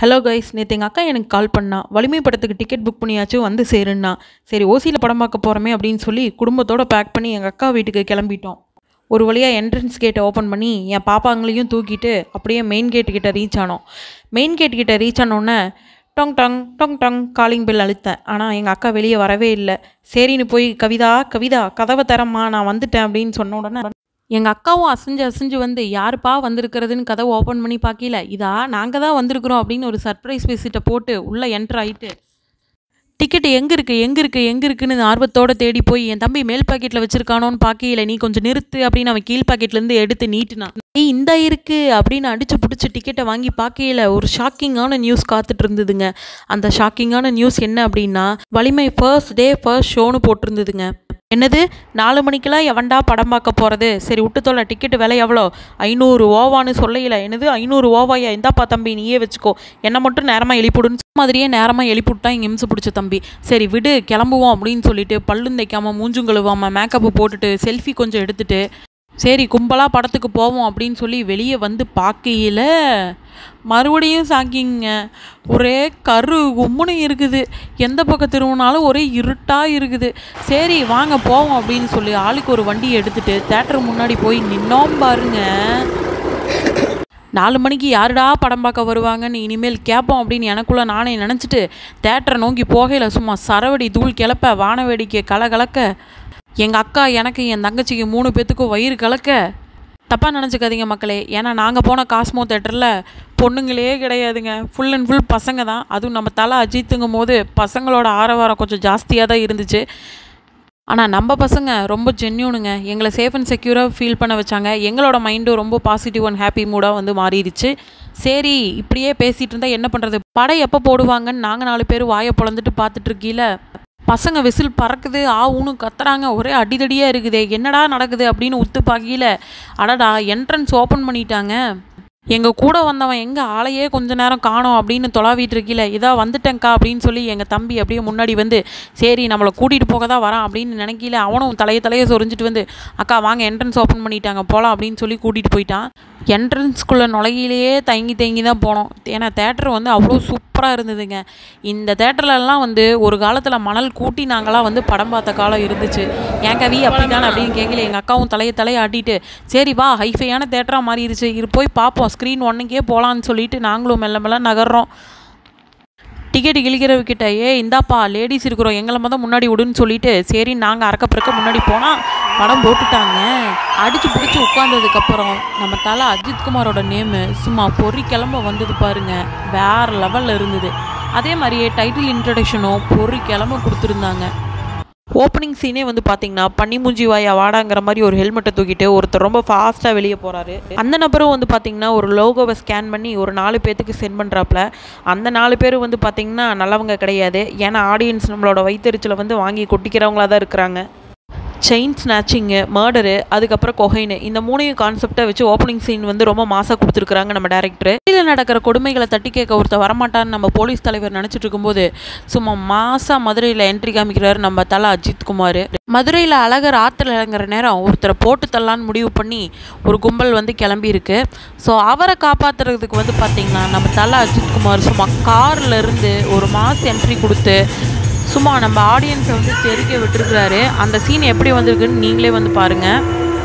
hello guys நேற்று எங்கள் அக்கா எனக்கு கால் பண்ணா வலிமை படத்துக்கு டிக்கெட் புக் பண்ணியாச்சும் வந்து சேருன்னா சரி ஓசியில் படம் பார்க்க போகிறோமே அப்படின்னு சொல்லி குடும்பத்தோட பேக் பண்ணி எங்கள் அக்கா வீட்டுக்கு கிளம்பிட்டோம் ஒரு வழியாக என்ட்ரன்ஸ் கேட்டை ஓப்பன் பண்ணி என் பாப்பாங்களையும் தூக்கிட்டு அப்படியே மெயின் கேட் கிட்ட ரீச் ஆனோம் மெயின் கேட் கிட்ட ரீச் ஆனோடனே டொங் டங் டொங் டங் காலிங் பெல் அழுத்தேன் ஆனால் எங்கள் அக்கா வெளியே வரவே இல்லை சரின்னு போய் கவிதா கவிதா கதவை தரம்மா நான் வந்துட்டேன் அப்படின்னு சொன்ன உடனே எங்கள் அக்காவும் அசைஞ்சு அசைஞ்சு வந்து யாருப்பா வந்திருக்கிறதுன்னு கதவை ஓப்பன் பண்ணி பார்க்கல இதா நாங்கள் தான் வந்திருக்கிறோம் அப்படின்னு ஒரு சர்ப்ரைஸ் விசிட்டை போட்டு உள்ளே என்ட்ரு ஆயிட்டு டிக்கெட் எங்கே இருக்குது எங்கே இருக்குது எங்கே இருக்குன்னு ஆர்வத்தோட தேடி போய் என் தம்பி மேல் பாக்கெட்டில் வச்சிருக்கானோன்னு பார்க்கல நீ கொஞ்சம் நிறுத்து அப்படின்னு அவன் கீழ் பாக்கெட்லேருந்து எடுத்து நீட்டுனான் ஏய் இந்த இருக்கு அப்படின்னு அடிச்சு பிடிச்சி டிக்கெட்டை வாங்கி பார்க்கல ஒரு ஷாக்கிங்கான நியூஸ் காத்துட்டு இருந்ததுங்க அந்த ஷாக்கிங்கான நியூஸ் என்ன அப்படின்னா வலிமை ஃபர்ஸ்ட் டே ஃபர்ஸ்ட் ஷோன்னு போட்டிருந்ததுங்க என்னது நாலு மணிக்கெல்லாம் எவன்டா படம் பார்க்க போகிறது சரி விட்டு தொலை டிக்கெட் விலை எவ்வளோ ஐநூறு ஓவான்னு சொல்லையில என்னது ஐநூறு ஓவாயா இந்தாப்பா தம்பி நீயே வச்சுக்கோ என்னை மட்டும் நேரமாக எழுப்பிடுன்னு சொன்ன மாதிரியே நேரமாக எழுப்பிவிட்டா இங்கே இம்சு பிடிச்ச தம்பி சரி விடு கிளம்புவோம் அப்படின்னு சொல்லிட்டு பல்லும் தைக்காமல் மூஞ்சும் கழுவாமல் மேக்கப்பு போட்டுட்டு செல்ஃபி கொஞ்சம் எடுத்துட்டு சரி கும்பலாக படத்துக்கு போவோம் அப்படின்னு சொல்லி வெளியே வந்து பார்க்கையில மறுபடியும் சாக்கிங்க ஒரே கரு கும்முன்னு இருக்குது எந்த பக்கம் திரும்பினாலும் ஒரே இருட்டாக இருக்குது சரி வாங்க போவோம் அப்படின்னு சொல்லி ஆளுக்கு ஒரு வண்டியை எடுத்துட்டு தேட்டர் முன்னாடி போய் நின்னோம் பாருங்க நாலு மணிக்கு யாருடா படம் பார்க்க வருவாங்கன்னு இனிமேல் கேட்போம் அப்படின்னு எனக்குள்ளே நானே நினச்சிட்டு தேட்டரை நோக்கி போகையில் சும்மா சரவடி தூள் கிளப்ப வான வேடிக்கை கலகலக்க எங்கள் அக்கா எனக்கு என் தங்கச்சிக்கு மூணு பேத்துக்கும் வயிறு கலக்க தப்பாக நினச்சிக்காதீங்க மக்களே ஏன்னா நாங்கள் போன காஸ்மோ தேட்டரில் பொண்ணுங்களே கிடையாதுங்க ஃபுல் அண்ட் ஃபுல் பசங்க தான் அதுவும் நம்ம தலை அஜித்துங்கும் போது பசங்களோட ஆரவாரம் கொஞ்சம் ஜாஸ்தியாக தான் இருந்துச்சு ஆனால் நம்ம பசங்க ரொம்ப ஜென்யூனுங்க எங்களை சேஃப் அண்ட் செக்யூராக ஃபீல் பண்ண வச்சாங்க எங்களோட மைண்டும் ரொம்ப பாசிட்டிவ் அண்ட் ஹாப்பி மூடாக வந்து மாறிடுச்சு சரி இப்படியே பேசிகிட்டு இருந்தால் என்ன பண்ணுறது படம் எப்போ போடுவாங்கன்னு நாங்கள் நாலு பேர் வாயை பொழந்துட்டு பார்த்துட்டு இருக்கீல பசங்க விசில் பறக்குது ஆ ஊனு கத்துறாங்க ஒரே அடிதடியாக இருக்குதே என்னடா நடக்குது அப்படின்னு உத்து பார்க்கல அடடா என்ட்ரன்ஸ் ஓப்பன் பண்ணிட்டாங்க எங்கள் கூட வந்தவன் எங்கே ஆளையே கொஞ்ச நேரம் காணோம் அப்படின்னு தொலாவிட்டு இருக்கீல இதா வந்துட்டேங்க்கா அப்படின்னு சொல்லி எங்கள் தம்பி அப்படியே முன்னாடி வந்து சரி நம்மளை கூட்டிகிட்டு போக தான் வரான் அப்படின்னு நினைக்கல அவனும் தலைய தலையை சொரிஞ்சிட்டு வந்து அக்கா வாங்க என்ட்ரன்ஸ் ஓப்பன் பண்ணிட்டாங்க போகலாம் அப்படின்னு சொல்லி கூட்டிகிட்டு போயிட்டான் என்ட்ரன்ஸ்குள்ளே நுழையிலேயே தங்கி தங்கி தான் போனோம் ஏன்னா தேட்டர் வந்து அவ்வளோ சூப்பராக இருந்ததுங்க இந்த தேட்டர்லலாம் வந்து ஒரு காலத்தில் மணல் கூட்டி நாங்களாம் வந்து படம் பார்த்த காலம் இருந்துச்சு ஏன் கவி அப்படி தானே அப்படின்னு கேட்கல எங்கள் அக்காவும் தலையை தலையை ஆட்டிட்டு சரி வா ஹைஃபையான தேட்டராக மாறிடுச்சு இது போய் பார்ப்போம் ஸ்க்ரீன் ஒன்றுக்கே போகலான்னு சொல்லிட்டு நாங்களும் மெல்ல மெல்ல நகர்றோம் டிக்கெட் கிழிக்கிறவகிட்ட ஏ இந்தாப்பா லேடிஸ் இருக்கிறோம் எங்களை மொதல் முன்னாடி விடுன்னு சொல்லிட்டு சரி நாங்கள் அறக்க பிறக்க முன்னாடி போனால் படம் போட்டுட்டாங்க அடித்து பிடிச்சி உட்காந்ததுக்கப்புறம் நம்ம தலை அஜித்குமாரோட நேமு சும்மா பொறி கிளம்ப வந்தது பாருங்க வேற லெவலில் இருந்தது அதே மாதிரியே டைட்டில் இன்ட்ரடக்ஷனும் பொறி கிளம்ப கொடுத்துருந்தாங்க ஓப்பனிங் சீனே வந்து பார்த்தீங்கன்னா பன்னி மூஞ்சி வாயா வாடாங்கிற மாதிரி ஒரு ஹெல்மெட்டை தூக்கிட்டு ஒருத்தர் ரொம்ப ஃபாஸ்ட்டாக வெளியே போகிறாரு அந்த நபரும் வந்து பார்த்தீங்கன்னா ஒரு லோகோவை ஸ்கேன் பண்ணி ஒரு நாலு பேர்த்துக்கு சென்ட் பண்ணுறாப்புல அந்த நாலு பேர் வந்து பார்த்தீங்கன்னா நல்லவங்க கிடையாது ஏன்னா ஆடியன்ஸ் நம்மளோட வயிற்றுச்சலை வந்து வாங்கி கொட்டிக்கிறவங்களா தான் இருக்கிறாங்க செயின் ஸ்நாச்சிங்கு மர்டரு அதுக்கப்புறம் கொகைனு இந்த மூணையும் கான்செப்டை வச்சு ஓப்பனிங் சீன் வந்து ரொம்ப மாசாக கொடுத்துருக்குறாங்க நம்ம டேரக்டர் வெளியில் நடக்கிற கொடுமைகளை தட்டி கேட்க ஒருத்தர் வரமாட்டான்னு நம்ம போலீஸ் தலைவர் நினச்சிட்டு இருக்கும்போது சும்மா மாசா மதுரையில் என்ட்ரி காமிக்கிறாரு நம்ம தலை அஜித் குமார் மதுரையில் அழகர் ஆற்றுல இறங்குற நேரம் ஒருத்தரை போட்டு தள்ளலான்னு முடிவு பண்ணி ஒரு கும்பல் வந்து கிளம்பி இருக்கு ஸோ அவரை காப்பாற்றுறதுக்கு வந்து பார்த்திங்கன்னா நம்ம தலை அஜித் குமார் சும்மா கார்ல இருந்து ஒரு மாஸ் என்ட்ரி கொடுத்து சும்மா நம்ம ஆடியன்ஸை வந்து தெரிக்க விட்டுருக்கிறாரு அந்த சீன் எப்படி வந்திருக்குன்னு நீங்களே வந்து பாருங்கள்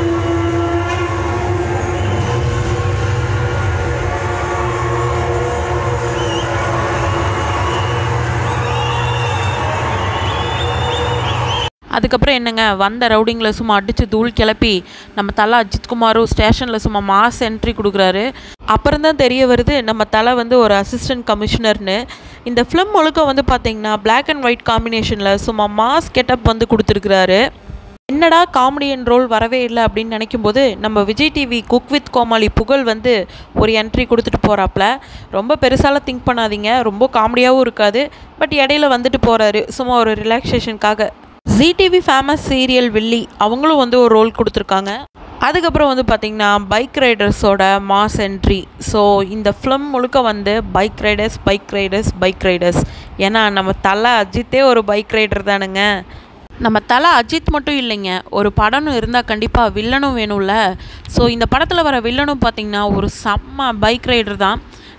அதுக்கப்புறம் என்னங்க வந்த ரவுடிங்கில் சும்மா அடித்து தூள் கிளப்பி நம்ம தலை அஜித்குமாரும் ஸ்டேஷனில் சும்மா மாஸ் என்ட்ரி கொடுக்குறாரு அப்புறம் தான் தெரிய வருது நம்ம தலை வந்து ஒரு அசிஸ்டன்ட் கமிஷனர்னு இந்த ஃபிலிம் முழுக்க வந்து பார்த்தீங்கன்னா பிளாக் அண்ட் ஒயிட் காம்பினேஷனில் சும்மா மாஸ் கெட்டப் வந்து கொடுத்துருக்குறாரு என்னடா காமெடியன் ரோல் வரவே இல்லை அப்படின்னு நினைக்கும்போது நம்ம Vijay TV cook with Comali Pugazh வந்து ஒரு என்ட்ரி கொடுத்துட்டு போகிறாப்புல ரொம்ப பெருசாலாம் திங்க் பண்ணாதீங்க ரொம்ப காமெடியாகவும் இருக்காது பட் இடையில வந்துட்டு போகிறாரு சும்மா ஒரு ரிலாக்ஸேஷனுக்காக ஜி டிவி ஃபேமஸ் சீரியல் வில்லி அவங்களும் வந்து ஒரு ரோல் கொடுத்துருக்காங்க அதுக்கப்புறம் வந்து பார்த்திங்கன்னா பைக் ரைடர்ஸோட மாஸ் என்ட்ரி ஸோ இந்த ஃபிலிம் முழுக்க வந்து bike riders bike riders bike riders ஏன்னா நம்ம தலை அஜித்தே ஒரு பைக் ரைடர் தானுங்க நம்ம தலை அஜித் மட்டும் இல்லைங்க ஒரு படம்னு இருந்தால் கண்டிப்பாக வில்லனும் வேணும்ல ஸோ இந்த படத்தில் வர வில்லனும் பார்த்திங்கன்னா ஒரு செம்ம பைக் ரைடர் தான்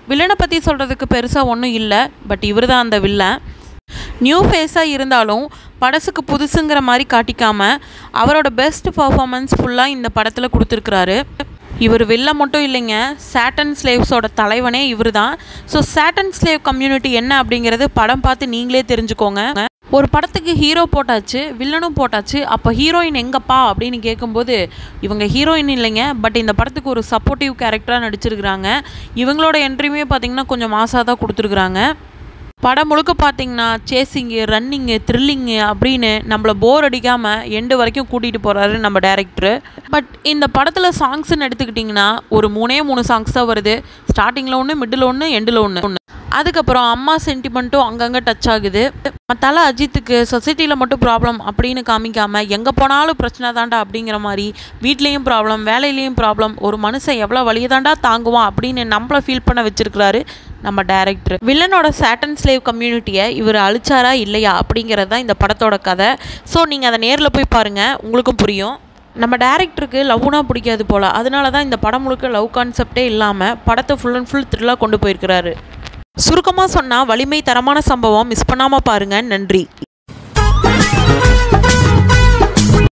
வில்லனை பற்றி சொல்கிறதுக்கு பெருசாக ஒன்றும் இல்லை பட் இவர் தான் அந்த வில்லன் நியூ ஃபேஸாக இருந்தாலும் படசுக்கு புதுசுங்கிற மாதிரி காட்டிக்காம அவரோட பெஸ்ட் பர்ஃபார்மன்ஸ் ஃபுல்லாக இந்த படத்தில் கொடுத்துருக்குறாரு இவர் வெளில மட்டும் இல்லைங்க சேட்டன் ஸ்லேவ்ஸோட தலைவனே இவர் தான் ஸோ சேட்டன் ஸ்லேவ் கம்யூனிட்டி என்ன அப்படிங்கிறது படம் பார்த்து நீங்களே தெரிஞ்சுக்கோங்க ஒரு படத்துக்கு ஹீரோ போட்டாச்சு வில்லனும் போட்டாச்சு அப்போ ஹீரோயின் எங்கப்பா அப்படின்னு கேட்கும்போது இவங்க ஹீரோயின் இல்லைங்க பட் இந்த படத்துக்கு ஒரு சப்போர்ட்டிவ் கேரக்டராக நடிச்சிருக்கிறாங்க இவங்களோட என்ட்ரியுமே பார்த்திங்கன்னா கொஞ்சம் மாசாக தான் கொடுத்துருக்குறாங்க படம் முழுக்க பார்த்தீங்கன்னா சேசிங்கு ரன்னிங்கு த்ரில்லிங்கு அப்படின்னு நம்மளை போர் அடிக்காமல் எண்டு வரைக்கும் கூட்டிகிட்டு போகிறாரு நம்ம டேரக்டரு பட் இந்த படத்தில் சாங்ஸ்ன்னு எடுத்துக்கிட்டிங்கன்னா ஒரு மூணே மூணு சாங்ஸ் தான் வருது ஸ்டார்டிங்கில் ஒன்று மிடில் ஒன்று எண்டில் ஒன்று ஒன்று அதுக்கப்புறம் அம்மா சென்டிமெண்ட்டும் அங்கங்கே டச் ஆகுது தலை அஜித்துக்கு சொசைட்டியில் மட்டும் ப்ராப்ளம் அப்படின்னு காமிக்காமல் எங்கே போனாலும் பிரச்சனை தாண்டா அப்படிங்கிற மாதிரி வீட்லேயும் ப்ராப்ளம் வேலையிலையும் ப்ராப்ளம் ஒரு மனுஷன் எவ்வளோ வழியை தாண்டா தாங்குவான் அப்படின்னு நம்மளை ஃபீல் பண்ண வச்சிருக்கிறாரு நம்ம டேரக்டர் வில்லனோட சேட்டன் ஸ்லேவ் கம்யூனிட்டியை இவர் அழிச்சாரா இல்லையா அப்படிங்கிறது தான் இந்த படத்தோட கதை ஸோ நீங்கள் அதை நேரில் போய் பாருங்கள் உங்களுக்கும் புரியும் நம்ம டேரக்டருக்கு லவ்னா பிடிக்காது போல் அதனால தான் இந்த படம் முழுக்க லவ் கான்செப்டே இல்லாமல் படத்தை ஃபுல் அண்ட் ஃபுல் த்ரில்லாக கொண்டு போயிருக்கிறாரு சுருக்கமாக சொன்னால் வலிமை தரமான சம்பவம் மிஸ் பண்ணாமல் பாருங்கள் நன்றி